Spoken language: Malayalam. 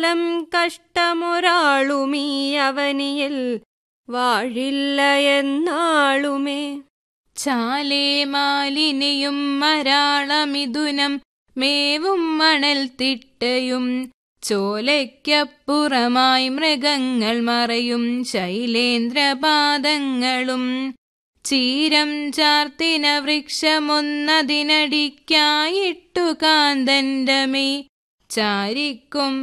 കാലം കഷ്ടമൊരാളുമീ അവനിയിൽ വാഴില്ല എന്നാളുമേ ചാലേ മാലിനിയും മരാളമിഥുനം മേവും മണൽ തിട്ടയും ചോലയ്ക്കപ്പുറമായി മൃഗങ്ങൾ മറയും ശൈലേന്ദ്രപാദങ്ങളും ചീരം ചാർത്തിന വൃക്ഷമൊന്നതിനടിക്കായിട്ടു കാന്തന്റെ മേ ചാരിക്കും